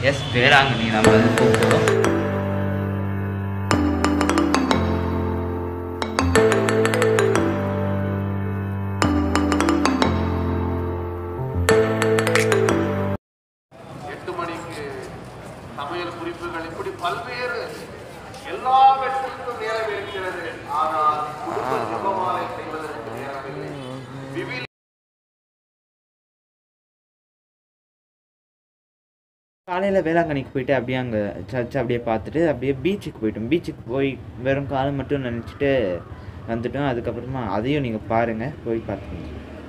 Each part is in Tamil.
எஸ் வேளாங்கண்ணி நம்ம வந்து கூப்பிடுவோம் எட்டு மணிக்கு சமையல் குறிப்புகள் இப்படி பல்வேறு எல்லாவற்றிற்கும் நேரம் இருக்கிறது ஆனால் குடும்ப ஜெபமாலை செய்வதற்கு நேரமில்லை விவிலிய காலையில் வேளாங்கண்ணிக்கு போயிட்டு அப்படியே அங்கே சர்ச் அப்படியே பார்த்துட்டு அப்படியே பீச்சுக்கு போயிட்டோம் பீச்சுக்கு போய் வெறும் காலம் மட்டும் நினச்சிட்டு வந்துட்டோம் அதுக்கப்புறமா அதையும் நீங்கள் பாருங்கள் போய் பார்த்துக்கோங்க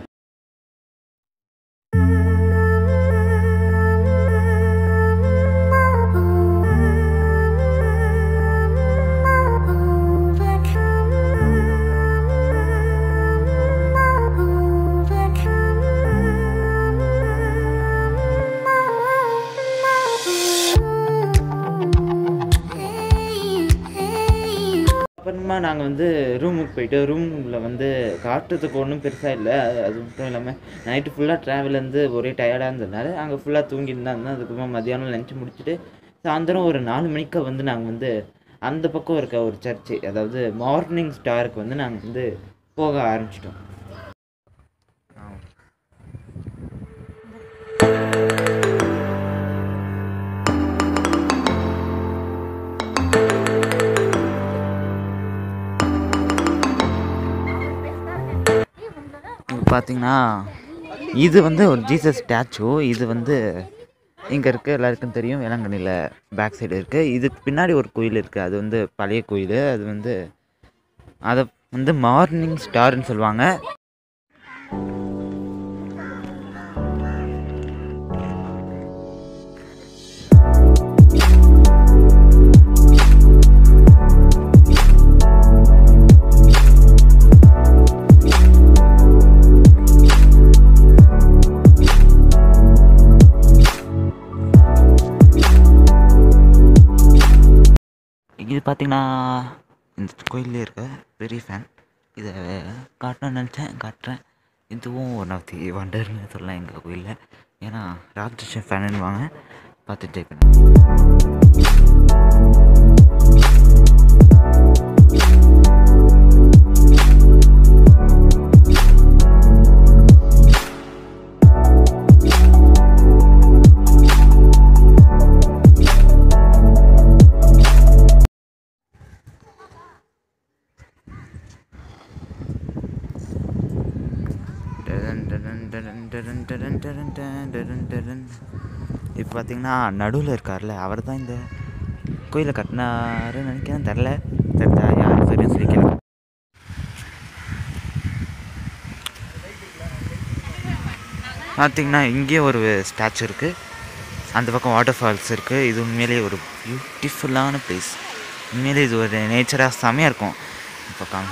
அப்புறமா நாங்கள் வந்து ரூமுக்கு போயிட்டு ரூமில் வந்து காட்டுறதுக்கு ஒன்றும் பெருசாக இல்லை அது மட்டும் இல்லாமல் நைட்டு ஃபுல்லாக ட்ராவல் வந்து ஒரே டயர்டாக இருந்ததுனால அங்கே ஃபுல்லாக தூங்கிட்டு தான் இருந்தோம் அதுக்கப்புறமா மதியானம் லஞ்ச் முடிச்சுட்டு சாயந்தரம் ஒரு நாலு மணிக்கு வந்து நாங்கள் வந்து அந்த பக்கம் இருக்க ஒரு சர்ச்சு அதாவது மார்னிங் ஸ்டாருக்கு வந்து நாங்கள் வந்து போக ஆரம்பிச்சிட்டோம் இப்போ பார்த்தீங்கன்னா இது வந்து ஒரு ஜீசஸ் ஸ்டாச்சு இது வந்து இங்கே இருக்க எல்லாருக்கும் தெரியும் வேளாங்கண்ணியில் பேக் சைடு இருக்குது இதுக்கு பின்னாடி ஒரு கோயில் இருக்குது அது வந்து பழைய கோயில் அது வந்து அதை வந்து மார்னிங் ஸ்டார்னு சொல்லுவாங்க இது பார்த்தீங்கன்னா இந்த கோயிலே இருக்க பெரிய ஃபேன் இதை காட்டணும்னு நினச்சேன் காட்டுறேன் இதுவும் ஒன் ஆஃப் தி வண்டர்னு சொல்லலாம் எங்கள் கோயிலில் ஏன்னா ராட்சச ஃபேனுவாங்க பார்த்து ஜெய் பண்ண இப்போ பார்த்தீங்கன்னா நடுவில் இருக்கார்ல அவர் தான் இந்த கோயிலை கட்டினாருன்னு நினைக்கிறேன் தெரில தெரிஞ்சா யார் சரியும் சொல்லி கேட்க பார்த்தீங்கன்னா இங்கேயே ஒரு ஸ்டாச்சு இருக்குது அந்த பக்கம் வாட்டர் ஃபால்ஸ் இருக்குது இது உண்மையிலேயே ஒரு பியூட்டிஃபுல்லான பிளேஸ் உண்மையிலே இது ஒரு நேச்சராக செமையாக இருக்கும் இப்போ காணும்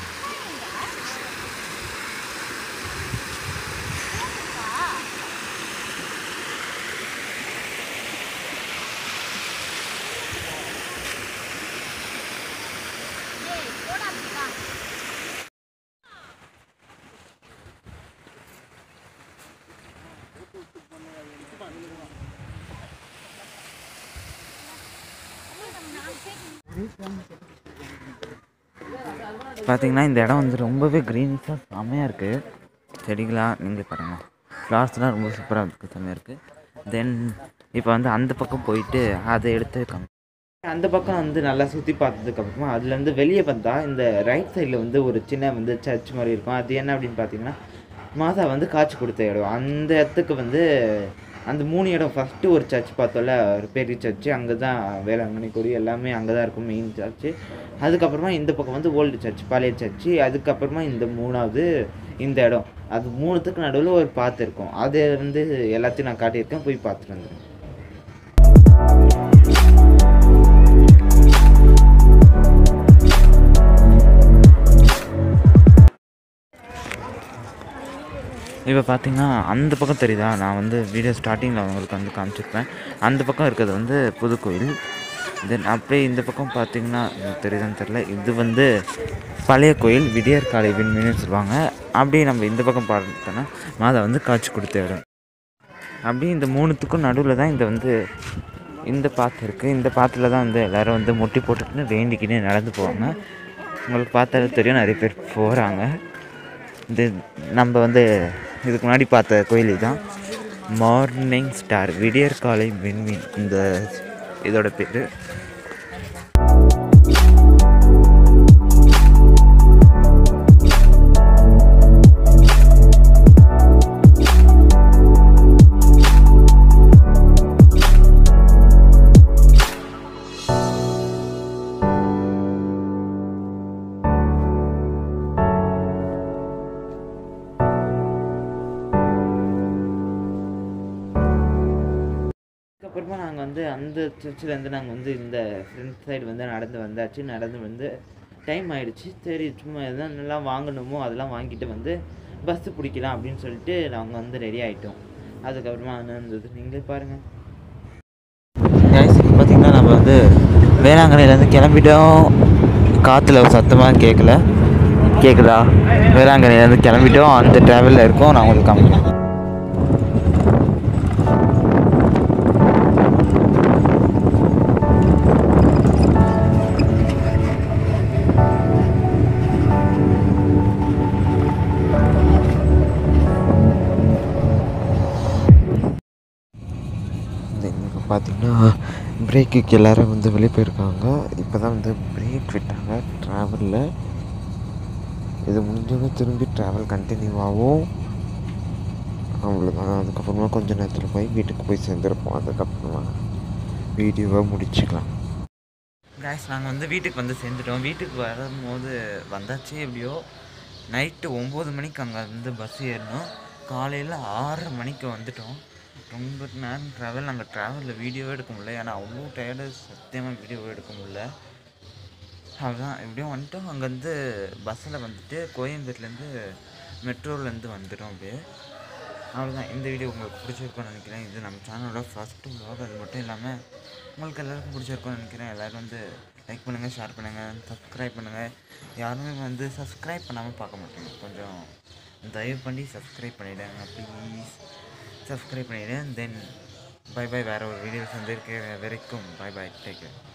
பார்த்தீங்கன்னா இந்த இடம் வந்து ரொம்பவே க்ரீனிஷாக செம்மையாக இருக்குது செடிகளாக நீங்களே பாருங்கள் ஃப்ளார்ஸ்லாம் ரொம்ப சூப்பராக இருக்குது செம்மையாக இருக்குது தென் இப்போ வந்து அந்த பக்கம் போயிட்டு அதை எடுத்து காமி அந்த பக்கம் வந்து நல்லா சுற்றி பார்த்ததுக்கு அப்புறமா அதுலேருந்து வெளியே வந்தால் இந்த ரைட் சைடில் வந்து ஒரு சின்ன வந்து சர்ச் மாதிரி இருக்கும் அது என்ன அப்படின்னு பார்த்தீங்கன்னா மாதா வந்து காட்சி கொடுத்த இடம் அந்த இடத்துக்கு வந்து அந்த மூணு இடம் ஃபஸ்ட்டு ஒரு சர்ச் பார்த்தோம்ல ஒரு பெரிய சர்ச்சு அங்கே தான் வேளாங்கண்ணி கொடி எல்லாமே அங்கே தான் இருக்கும் மெயின் சர்ச்சு அதுக்கப்புறமா இந்த பக்கம் வந்து ஓல்டு சர்ச் பழைய சர்ச்சு அதுக்கப்புறமா இந்த மூணாவது இந்த இடம் அது மூணுத்துக்கு நடுவில் ஒரு பாத்து இருக்கும் அது வந்து எல்லாத்தையும் நான் காட்டியிருக்கேன் போய் பார்த்துட்டு வந்துடுறேன் இப்போ பார்த்தீங்கன்னா அந்த பக்கம் தெரியுதா நான் வந்து வீடியோ ஸ்டார்டிங்கில் உங்களுக்கு வந்து காமிச்சிருப்பேன் அந்த பக்கம் இருக்கிறது வந்து புதுக்கோயில் தென் அப்படியே இந்த பக்கம் பார்த்தீங்கன்னா இது தெரியுதான்னு தெரில இது வந்து பழைய கோயில் விடியற் காலை விண்மீன்னு சொல்லுவாங்க அப்படியே நம்ம இந்த பக்கம் பார்த்தோன்னா மாதா வந்து காட்சி கொடுத்த இடம் அப்படியே இந்த மூணுத்துக்கும் நடுவில் தான் இந்த வந்து இந்த பாத்து இருக்குது இந்த பாத்துல தான் வந்து எல்லோரும் வந்து முட்டி போட்டுக்கின்னு வேண்டிக்கின்னு நடந்து போவாங்க உங்களுக்கு பார்த்தாலே தெரியும் நிறைய பேர் போகிறாங்க இது நம்ம வந்து இதுக்கு முன்னாடி பார்த்த கோயில் தான் மார்னிங் ஸ்டார் விடியற் காலை விண்மீன் இந்த இதோட பேர் அதுக்கப்புறமா நாங்கள் வந்து அந்த சர்ச்சிலேருந்து நாங்கள் வந்து இந்த ஃப்ரண்ட் சைடு வந்து நடந்து வந்தாச்சு நடந்து வந்து டைம் ஆயிடுச்சு சரி சும்மா எதெல்லாம் வாங்கணுமோ அதெல்லாம் வாங்கிட்டு வந்து பஸ்ஸு பிடிக்கலாம் அப்படின்னு சொல்லிட்டு நாங்கள் வந்து ரெடி ஆகிட்டோம் அதுக்கப்புறமா என்ன இருந்தது நீங்களே பாருங்கள் கைஸ் இப்போ பார்த்தீங்கன்னா நம்ம வந்து வேளாங்கண்ணிலேருந்து கிளம்பிட்டோம் காற்றுல சத்தமாக கேட்கல கேட்குதா வேளாங்கண்ணிலேருந்து கிளம்பிட்டோம் அந்த ட்ராவலில் இருக்கோம் நான் உங்களுக்கு காமிக்கிறேன் இப்போ பார்த்தீங்கன்னா பிரேக்குக்கு எல்லோரும் வந்து வெளியே போயிருக்காங்க இப்போ தான் வந்து பிரேக் விட்டாங்க ட்ராவலில் இது முடிஞ்சோடனே திரும்பி ட்ராவல் கண்டினியூ ஆகும் அவ்வளோதான் அதுக்கப்புறமா கொஞ்ச நேரத்தில் போய் வீட்டுக்கு போய் சேர்ந்துருப்போம் அதுக்கப்புறமா வீடியோவை முடிச்சுக்கலாம் கேஸ் நாங்கள் வந்து வீட்டுக்கு வந்து சேர்ந்துட்டோம் வீட்டுக்கு வரும்போது வந்தாச்சு எப்படியோ நைட்டு ஒம்பது மணிக்கு அங்கே வந்து பஸ் ஏறணும் காலையில் ஆறரை மணிக்கு வந்துட்டோம் ரொம்ப நேரம் ட்ராவல் நாங்கள் ட்ராவலில் வீடியோவே எடுக்க முடியல ஏன்னா அவ்வளோ டயர்டு சத்தியமாக வீடியோவே எடுக்க முடியல அவ்வளோதான் எப்படியும் வந்துட்டோம் அங்கேருந்து பஸ்ஸில் வந்துட்டு கோயம்பேட்டிலேருந்து மெட்ரோலேருந்து வந்துட்டோம் அப்படியே அவ்வளோதான் இந்த வீடியோ உங்களுக்கு பிடிச்சிருக்கும்னு நினைக்கிறேன் இது நம்ம சேனலோட ஃபஸ்ட்டு vlog அது மட்டும் இல்லாமல் உங்களுக்கு எல்லாருக்கும் பிடிச்சிருக்கும்னு நினைக்கிறேன் எல்லோரும் வந்து லைக் பண்ணுங்கள் ஷேர் பண்ணுங்கள் சப்ஸ்கிரைப் பண்ணுங்கள் யாருமே வந்து சப்ஸ்கிரைப் பண்ணாமல் பார்க்க மாட்டேங்க கொஞ்சம் தயவு பண்ணி சப்ஸ்கிரைப் பண்ணிவிடுங்க ப்ளீஸ் சப்ஸ்கிரைப் பண்ணிவிடுங்க தென் பை பை வேறு ஒரு வீடியோ சந்திருக்க வரைக்கும் பை பை டேக் கேர்